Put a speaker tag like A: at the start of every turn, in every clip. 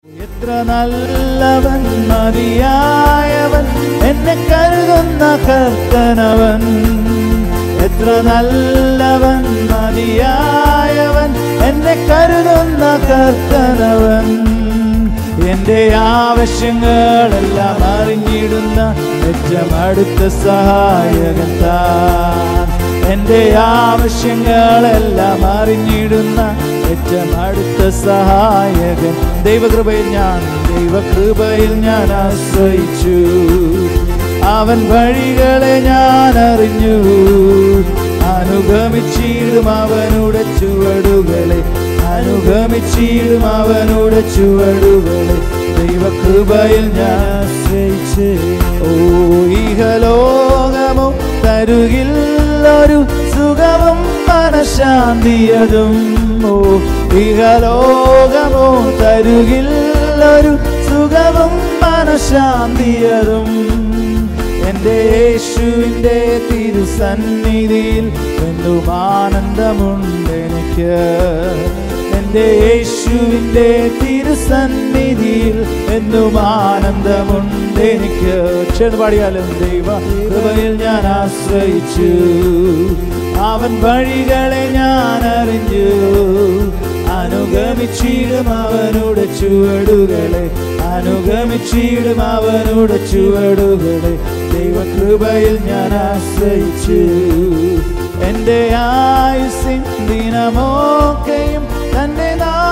A: എത്ര നല്ലവൻ മതിയായവൻ എന്നെ കരുതുന്ന കർത്തനവൻ എത്ര നല്ലവൻ മതിയായവൻ എന്നെ കരുതുന്ന കർത്തനവൻ എന്റെ ആവശ്യങ്ങളെല്ലാം അറിഞ്ഞിടുന്ന ഏറ്റവും അടുത്ത സഹായകൻ താൻ എന്റെ ആവശ്യങ്ങളെല്ലാം അറിഞ്ഞിടുന്ന ഏറ്റവും അടുത്ത സഹായകൻ ദൈവകൃപയിൽ ഞാൻ ദൈവകൃപയിൽ ഞാൻ ആശ്രയിച്ചു അവൻ വഴികളെ ഞാൻ അറിഞ്ഞു അനുഗമിച്ചിടും അവനുടെ ചുവടുകളെ അനുഗമിച്ചിടും അവനുടെ ചുവടുകളെ ദൈവകൃപയിൽ ഞാൻ ആശ്രയിച്ച് ഓ ഇഹലോകമോ തരുകില്ലൊരു സുഖവും മനഃശാന്തിയതും ഓ ഇഹലോകമോ തരുകില്ലൊരു സുഖവും മനഃശാന്തിയതും എൻ്റെ യേശുവിൻ്റെ തിരുസന്നിധിയിൽ എന്തും ആനന്ദമുണ്ട് എനിക്ക് എൻ്റെ യേശുവിൻ്റെ തിരുസന്നിധിയിൽ എന്തും ആനന്ദമുണ്ട് എനിക്ക് ചേർന്ന് പാടിയാലും ദൈവ കൃപയിൽ ഞാൻ ആശ്രയിച്ചു അവൻ വഴികളെ ഞാൻ അറിഞ്ഞു അനുഗമിച്ചിടും അവനുടെ ചുവടുകളെ അനുഗമിച്ചിടും അവനുടെ ചുവടുകളെ ദൈവകൃപയിൽ ഞാൻ ആശ്രയിച്ചു എൻ്റെ ആയുസിൻ ദിനമൊക്കെയും തന്റെ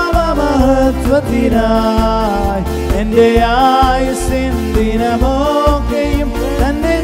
A: നാമമഹത്വത്തിനായി എൻ്റെ ആയുസിൻ ദിനമൊക്കെയും തന്റെ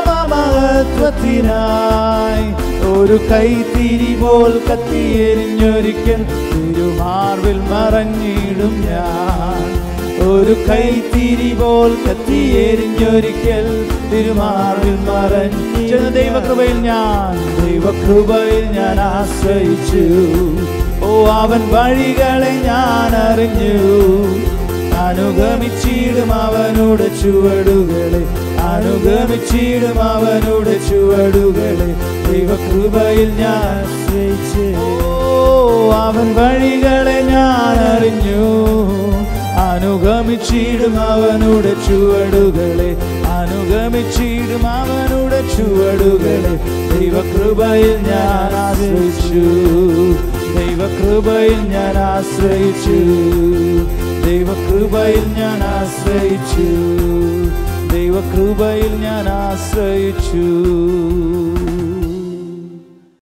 A: നാമമഹത്വത്തിനായി ഒരു കൈത്തിരി പോൽ കത്തിയെരിഞ്ഞൊരിക്കൽ തിരുമാർവിൽ മറഞ്ഞിടും ഞാൻ ഒരു കൈത്തിരി പോൽ കത്തിയെരിഞ്ഞൊരിക്കൽ തിരുമാറിൽ മറഞ്ഞ ദൈവകൃപയിൽ ഞാൻ ദൈവകൃപയിൽ ഞാൻ ആശ്രയിച്ചു ഓ അവൻ വഴികളെ ഞാൻ അറിഞ്ഞു അനുഗമിച്ചിടും അവനുടെ ചുവടുകളെ അനുഗമിച്ചിടും അവനുടെ ചുവടുകളെ ദൈവകൃപയിൽ ഞാൻ ആശ്രയിച്ചു ഓ അവൻ വഴികളെ ഞാൻ അറിഞ്ഞു അനുഗമിച്ചിടും അവനുടെ ചുവടുകളെ അനുഗമിച്ചിടും അവനുടെ ചുവടുകളെ ദൈവകൃപയിൽ ഞാൻ ആശ്രയിച്ചു ദൈവകൃപയിൽ ഞാൻ ആശ്രയിച്ചു ദൈവകൃപയിൽ ഞാൻ ആശ്രയിച്ചു ദൈവകൃപയിൽ ഞാൻ ആശ്രയിച്ചു